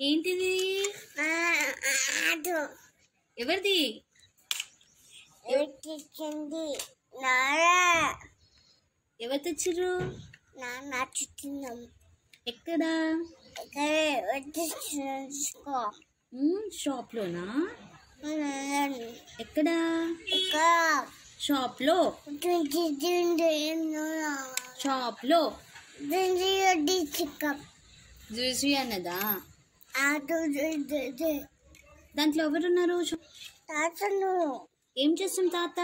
ఏంటిది ఆడు ఎవరిది ఎక్కింది నారా ఎవరు తెచ్చిర్రు నాన్న చుట్టినాం ఎక్కడా ఇక్కడే వచ్చి చూసుకో ఉమ్, షాప్లోనా ఎక్కడా ఇక్కడ షాప్లో షాప్లో చిక్కప్ జూసీ అన్నదా ఆటో దాంట్లో ఎవరున్నారు షా- తాతను ఏం చేస్తుంది తాత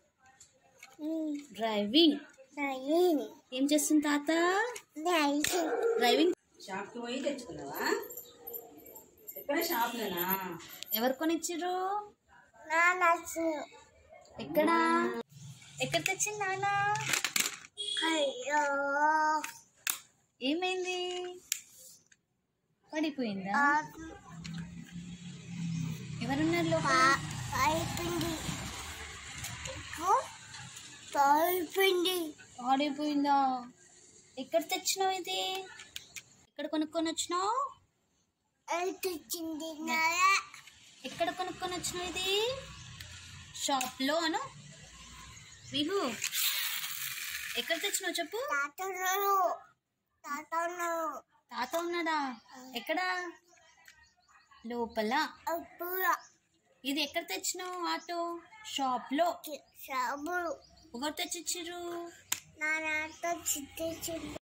డ్రైవింగ్ ఏం చేస్తుంది తాత డ్రైవింగ్ షాప్కి పోయి తెచ్చుకున్నావా ఎక్కడ షాప్లోనా ఎవరు కొనిచ్చిర్రు ఎక్కడా ఎక్కడ తెచ్చింది నాన్న అయ్యో ఏమైంది పడిపోయిందా ఎవరున్నారు లోపల అయిపోయింది అయిపోయింది పాడైపోయిందా ఎక్కడ తెచ్చినావు ఇది ఎక్కడ కొనుక్కొని వచ్చినావు తెచ్చింది నారా ఎక్కడ కొనుక్కొని వచ్చినావు ఇది షాప్లో అను విహు ఎక్కడ తెచ్చినావు చెప్పు తాతను తాతను తాత ఉన్నాడా ఎక్కడా లోపల అప్పుడు ఇది ఎక్కడ తెచ్చినావు ఆటో షాప్లో సాబులు ఎవరు తెచ్చిచ్చిర్రు నాన్నతో చిట్టి